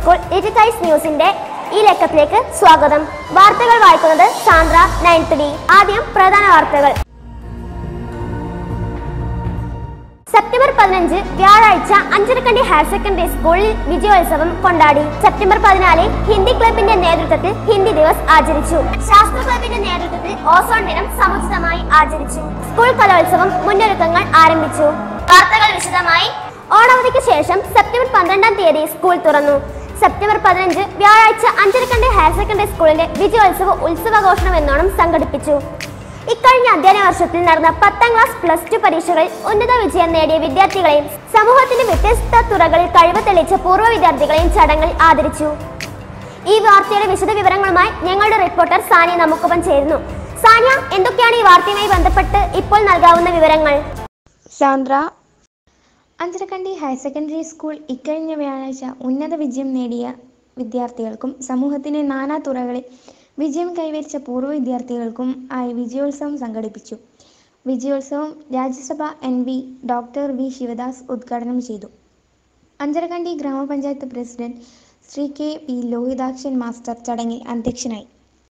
school digitise ന്യൂസിന്റെ ഈ ലക്കത്തിലേക്ക് സ്വാഗതം വാർത്തകൾ വായിക്കുന്നത് സാന്ദ്ര നയൻത് ഡി ആദ്യം പ്രധാന വാർത്തകൾ സെപ്റ്റംബർ പതിനഞ്ച് വ്യാഴാഴ്ച അഞ്ചരക്കണ്ടി ഹയർ സെക്കൻഡറി സ്കൂളിൽ വിജയോത്സവം കൊണ്ടാടി സെപ്റ്റംബർ പതിനാല് ഹിന്ദി ക്ലബിന്റെ നേതൃത്വത്തിൽ ഹിന്ദി ദിവസ് ആചരിച്ചു ശാസ്ത്ര ക്ലബിന്റെ നേതൃത്വത്തിൽ ഓസോൺ ദിനം സമുചിതമായി ആചരിച്ചു സ്കൂൾ കലോത്സവം മുന്നൊരുക്കങ്ങൾ ആരംഭിച്ചു വാർത്തകൾ വിശദമായി ഓണവധിക്ക് ശേഷം സെപ്റ്റംബർ പന്ത്രണ്ടാം തീയതി സ്കൂൾ തുറന്നു സെപ്റ്റംബർ പതിനഞ്ച് വ്യാഴാഴ്ച അഞ്ചരക്കണ്ടി ഹയർ സെക്കൻഡറി സ്കൂളിന്റെ വിജയോത്സവ ഉത്സവാഘോഷണം എന്നോണം സംഘടിപ്പിച്ചു ഇക്കഴിഞ്ഞ അധ്യയന വർഷത്തിൽ നടന്ന പത്താം ക്ലാസ് പ്ലസ് ടു പരീക്ഷകളിൽ ഉന്നത വിജയം നേടിയ വിദ്യാർത്ഥികളെയും സമൂഹത്തിന്റെ വ്യത്യസ്ത തുറകളിൽ കഴിവ് തെളിയിച്ച പൂർവ്വ വിദ്യാർത്ഥികളെയും ചടങ്ങിൽ ആദരിച്ചു ഈ വാർത്തയുടെ വിശദ വിവരങ്ങളുമായി ഞങ്ങളുടെ റിപ്പോർട്ടർ സാനിയ നമുക്കൊപ്പം ചേരുന്നു സാനിയ എന്തൊക്കെയാണ് ഈ വാർത്തയുമായി ബന്ധപ്പെട്ട് ഇപ്പോൾ നൽകാവുന്ന വിവരങ്ങൾ Sandra Anjarakandi higher secondary school ഇക്കഴിഞ്ഞ വ്യാഴാഴ്ച ഉന്നത വിജയം നേടിയ വിദ്യാർത്ഥികൾക്കും സമൂഹത്തിന്റെ നാനാ തുറകളിൽ വിജയം കൈവരിച്ച പൂർവ്വ വിദ്യാർത്ഥികൾക്കും ആയി വിജയോത്സവം സംഘടിപ്പിച്ചു വിജയോത്സവം Rajya Sabha N V doctor V Sivadas ഉദ്ഘാടനം ചെയ്തു Anjarakandi grama panchayat president Shri K P Lohithakshan master ചടങ്ങിൽ അധ്യക്ഷനായി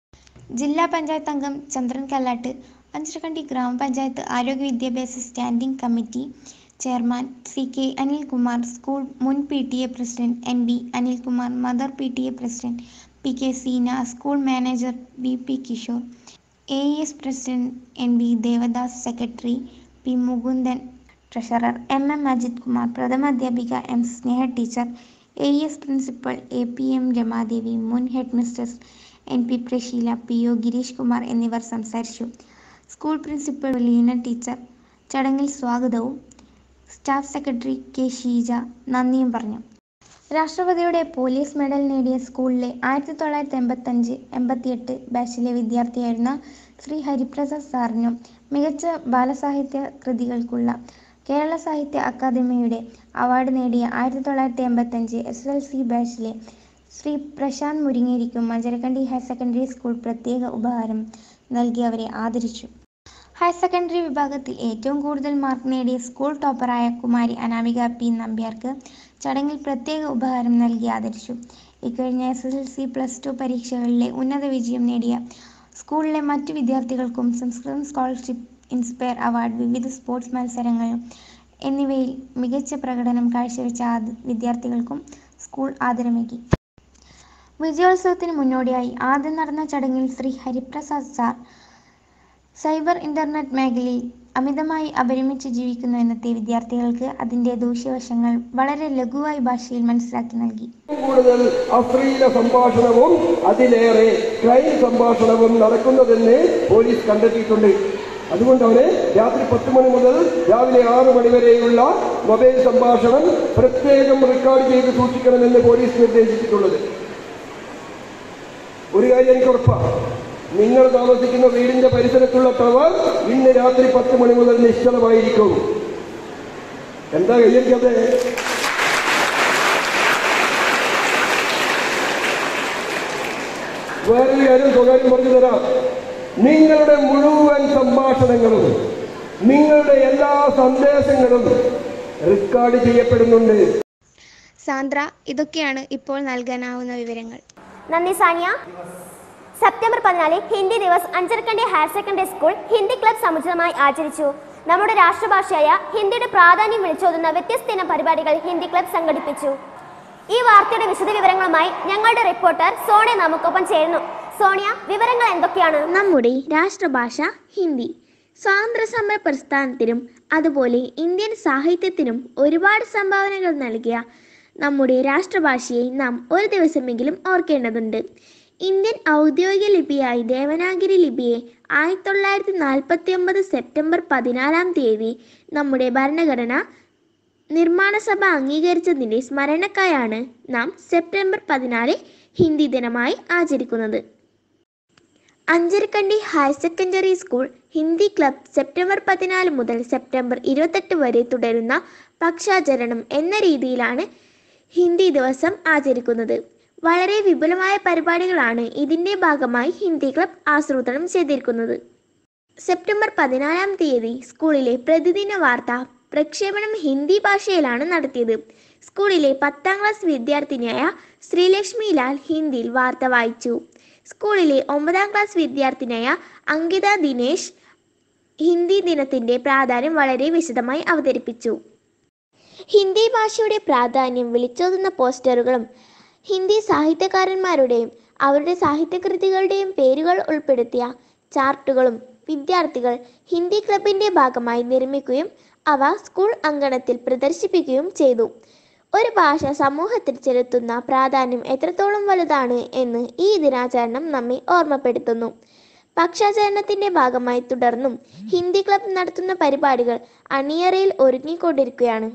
ജില്ലാ പഞ്ചായത്ത് അംഗം ചന്ദ്രൻ കല്ലാട്ട് അഞ്ചരക്കണ്ടി ഗ്രാമപഞ്ചായത്ത് ആരോഗ്യ വിദ്യാഭ്യാസ standing committee chairman C K Anilkumar school മുൻ P T A president N B Anilkumar mother P T A president P K Seena school manager B P Kishore A S president N V Devadas secretary P Mukundan treasurer M M Ajith Kumar പ്രഥമ അധ്യാപിക M Sneha teacher A S principal A P M Ramadevi മുൻ head mistress N P Prasheela P O Girish Kumar എന്നിവർ സംസാരിച്ചു school principal Leena teacher ചടങ്ങിൽ സ്വാഗതവും staff secretary K Sheeja നന്ദിയും പറഞ്ഞു രാഷ്ട്രപതിയുടെ പോലീസ് മെഡൽ നേടിയ സ്കൂളിലെ ആയിരത്തി തൊള്ളായിരത്തി എൺപത്തഞ്ച് എൺപത്തിയെട്ട് ബാച്ചിലെ വിദ്യാർത്ഥിയായിരുന്ന ശ്രീ ഹരിപ്രസാദ് സാറിനും മികച്ച ബാലസാഹിത്യ കൃതികൾക്കുള്ള കേരള സാഹിത്യ അക്കാദമിയുടെ അവാർഡ് നേടിയ ആയിരത്തി തൊള്ളായിരത്തി എൺപത്തഞ്ച് എസ് എൽ സി ബാച്ചിലെ ശ്രീ പ്രശാന്ത് മുരിങ്ങേരിക്കും മഞ്ചരക്കണ്ടി ഹയർ സെക്കൻഡറി സ്കൂൾ പ്രത്യേക ഉപഹാരം നൽകി അവരെ ആദരിച്ചു ഹയർ സെക്കൻഡറി വിഭാഗത്തിൽ ഏറ്റവും കൂടുതൽ മാർക്ക് നേടിയ സ്കൂൾ ടോപ്പറായ കുമാരി അനാമിക പി നമ്പ്യാർക്ക് ചടങ്ങിൽ പ്രത്യേക ഉപഹാരം നൽകി ആദരിച്ചു ഇക്കഴിഞ്ഞ S S L C plus two പരീക്ഷകളിലെ ഉന്നത വിജയം നേടിയ സ്കൂളിലെ മറ്റു വിദ്യാർത്ഥികൾക്കും സംസ്കൃതം സ്കോളർഷിപ്പ് ഇൻസ്പയർ അവാർഡ് വിവിധ സ്പോർട്സ് മത്സരങ്ങൾ എന്നിവയിൽ മികച്ച പ്രകടനം കാഴ്ചവെച്ച ആ വിദ്യാർത്ഥികൾക്കും സ്കൂൾ ആദരമേകി വിജയോത്സവത്തിന് മുന്നോടിയായി ആദ്യം നടന്ന ചടങ്ങിൽ Shri Hariprasad sir cyber internet മേഖലയിൽ അമിതമായി അപരിമിച്ച് ജീവിക്കുന്ന ഇന്നത്തെ വിദ്യാർത്ഥികൾക്ക് അതിന്റെ ദൂഷ്യവശങ്ങൾ വളരെ ലഘുവായി ഭാഷയിൽ മനസ്സിലാക്കി നൽകി കൂടുതൽ അശ്ലീല സംഭാഷണവും അതിലേറെ ക്രൈം സംഭാഷണവും നടക്കുന്നതെന്ന് പോലീസ് കണ്ടെത്തിയിട്ടുണ്ട് അതുകൊണ്ട് അവരെ രാത്രി പത്ത് മണി മുതൽ രാവിലെ ആറ് മണി വരെയുള്ള മൊബൈൽ സംഭാഷണം പ്രത്യേകം റെക്കോർഡ് ചെയ്ത് സൂക്ഷിക്കണമെന്ന് പോലീസ് നിർദ്ദേശിച്ചിട്ടുള്ളത് ഒരു കാര്യം എനിക്ക് ഉറപ്പാണ് നിങ്ങൾ താമസിക്കുന്ന വീടിന്റെ പരിസരത്തുള്ള ടവർ ഇന്ന് രാത്രി പത്ത് മണി മുതൽ നിശ്ചലമായിരിക്കും എന്താ കയ്യടിക്കാതെ വേറൊരു കാര്യം സ്വകാര്യം പറഞ്ഞു തരാം നിങ്ങളുടെ മുഴുവൻ സംഭാഷണങ്ങളും നിങ്ങളുടെ എല്ലാ സന്ദേശങ്ങളും റെക്കോർഡ് ചെയ്യപ്പെടുന്നുണ്ട് സാന്ദ്ര ഇതൊക്കെയാണ് ഇപ്പോൾ നൽകാനാവുന്ന വിവരങ്ങൾ നന്ദി സാനിയ സെപ്റ്റംബർ പതിനാല് Hindi Divas Anjarakandi higher secondary school Hindi club സമുചിതമായി ആചരിച്ചു നമ്മുടെ രാഷ്ട്രഭാഷയായ ഹിന്ദിയുടെ പ്രാധാന്യം വിളിച്ചോതുന്ന വ്യത്യസ്ത ഇനം പരിപാടികൾ ഹിന്ദി ക്ലബ് സംഘടിപ്പിച്ചു ഈ വാർത്തയുടെ വിശദ വിവരങ്ങളുമായി ഞങ്ങളുടെ റിപ്പോർട്ടർ സോണിയ നമുക്കൊപ്പം ചേരുന്നു സോണിയ വിവരങ്ങൾ എന്തൊക്കെയാണ് നമ്മുടെ രാഷ്ട്രഭാഷ ഹിന്ദി സ്വാതന്ത്ര്യ സമര പ്രസ്ഥാനത്തിനും അതുപോലെ ഇന്ത്യൻ സാഹിത്യത്തിനും ഒരുപാട് സംഭാവനകൾ നൽകിയ നമ്മുടെ രാഷ്ട്രഭാഷയെ നാം ഒരു ദിവസമെങ്കിലും ഓർക്കേണ്ടതുണ്ട് ഇന്ത്യൻ ഔദ്യോഗിക ലിപിയായി ദേവനാഗിരി ലിപിയെ ആയിരത്തി തൊള്ളായിരത്തി നാൽപ്പത്തി ഒമ്പത് സെപ്റ്റംബർ പതിനാലാം തീയതി നമ്മുടെ ഭരണഘടന നിർമ്മാണ സഭ അംഗീകരിച്ചതിൻ്റെ സ്മരണക്കായാണ് നാം സെപ്റ്റംബർ പതിനാല് ഹിന്ദി ദിനമായി ആചരിക്കുന്നത് Anjarakandi higher secondary school Hindi club September പതിനാല് മുതൽ സെപ്റ്റംബർ ഇരുപത്തെട്ട് വരെ തുടരുന്ന പക്ഷാചരണം എന്ന രീതിയിലാണ് ഹിന്ദി ദിവസം ആചരിക്കുന്നത് വളരെ വിപുലമായ പരിപാടികളാണ് ഇതിൻ്റെ ഭാഗമായി ഹിന്ദി ക്ലബ് ആസൂത്രണം ചെയ്തിരിക്കുന്നത് സെപ്റ്റംബർ പതിനാലാം തീയതി സ്കൂളിലെ പ്രതിദിന വാർത്ത പ്രക്ഷേപണം ഹിന്ദി ഭാഷയിലാണ് നടത്തിയത് സ്കൂളിലെ പത്താം ക്ലാസ് വിദ്യാർത്ഥിനിയായ ശ്രീലക്ഷ്മി ലാൽ ഹിന്ദിയിൽ വാർത്ത വായിച്ചു സ്കൂളിലെ ഒമ്പതാം ക്ലാസ് വിദ്യാർത്ഥിനിയായ അങ്കിത ദിനേശ് ഹിന്ദി ദിനത്തിന്റെ പ്രാധാന്യം വളരെ വിശദമായി അവതരിപ്പിച്ചു ഹിന്ദി ഭാഷയുടെ പ്രാധാന്യം വിളിച്ചോതുന്ന പോസ്റ്ററുകളും ഹിന്ദി സാഹിത്യകാരന്മാരുടെയും അവരുടെ സാഹിത്യകൃതികളുടെയും പേരുകൾ ഉൾപ്പെടുത്തിയ ചാർട്ടുകളും വിദ്യാർത്ഥികൾ ഹിന്ദി ക്ലബിന്റെ ഭാഗമായി നിർമ്മിക്കുകയും അവ സ്കൂൾ അങ്കണത്തിൽ പ്രദർശിപ്പിക്കുകയും ചെയ്തു ഒരു ഭാഷ സമൂഹത്തിൽ ചെലുത്തുന്ന പ്രാധാന്യം എത്രത്തോളം വലുതാണ് എന്ന് ഈ ദിനാചരണം നമ്മെ ഓർമ്മപ്പെടുത്തുന്നു പക്ഷാചരണത്തിന്റെ ഭാഗമായി തുടർന്നും ഹിന്ദി ക്ലബ് നടത്തുന്ന പരിപാടികൾ അണിയറയിൽ ഒരുങ്ങിക്കൊണ്ടിരിക്കുകയാണ്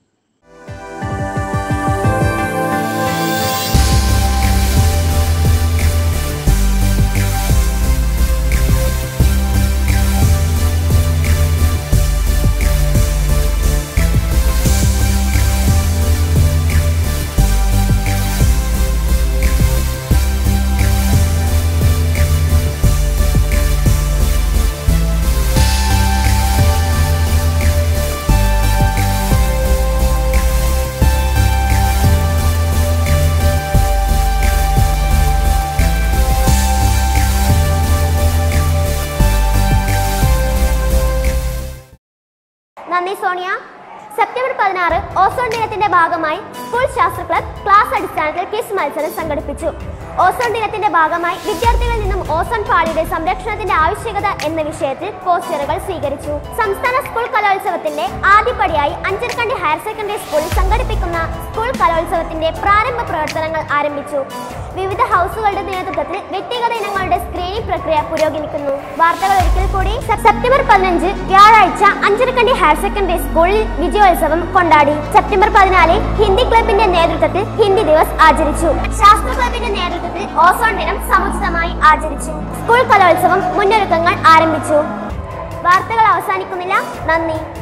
നന്ദി സോണിയ സെപ്റ്റംബർ പതിനാറ് ഓസോൺ ദിനത്തിന്റെ ഭാഗമായി സ്കൂൾ ശാസ്ത്ര ക്ലബ് ക്ലാസ് അടിസ്ഥാനത്തിൽ ക്വിസ് മത്സരം സംഘടിപ്പിച്ചു ഓസോൺ ദിനത്തിന്റെ ഭാഗമായി വിദ്യാർത്ഥികളിൽ നിന്നും ഓസോൺ പാളിയുടെ സംരക്ഷണത്തിന്റെ ആവശ്യകത എന്ന വിഷയത്തിൽ പോസ്റ്ററുകൾ സ്വീകരിച്ചു സംസ്ഥാന സ്കൂൾ കലോത്സവത്തിന്റെ ആദ്യപടിയായി അഞ്ചരക്കണ്ടി ഹയർ സെക്കൻഡറി സ്കൂളിൽ സംഘടിപ്പിക്കുന്ന സ്കൂൾ കലോത്സവത്തിന്റെ പ്രാരംഭ പ്രവർത്തനങ്ങൾ ആരംഭിച്ചു വിവിധ ഹൗസുകളുടെ നേതൃത്വത്തിൽ വ്യക്തിഗത ഇനങ്ങളുടെ സ്ക്രീനിംഗ് പ്രക്രിയ പുരോഗമിക്കുന്നു വാർത്തകൾ ഒരിക്കൽ കൂടി സെ- സെപ്റ്റംബർ പതിനഞ്ച് വ്യാഴാഴ്ച അഞ്ചരക്കണ്ടി ഹയർ സെക്കൻഡറി സ്കൂളിൽ വിജയോത്സവം കൊണ്ടാടി സെപ്റ്റംബർ പതിനാല് ഹിന്ദി ക്ലബിന്റെ നേതൃത്വത്തിൽ ഹിന്ദി ദിവസ് ആചരിച്ചു ശാസ്ത്ര ക്ലബിന്റെ നേതൃത്വത്തിൽ ഓസോൺ ദിനം സമുചിതമായി ആചരിച്ചു സ്കൂൾ കലോത്സവം മുന്നൊരുക്കങ്ങൾ ആരംഭിച്ചു വാർത്തകൾ അവസാനിക്കുന്നില്ല നന്ദി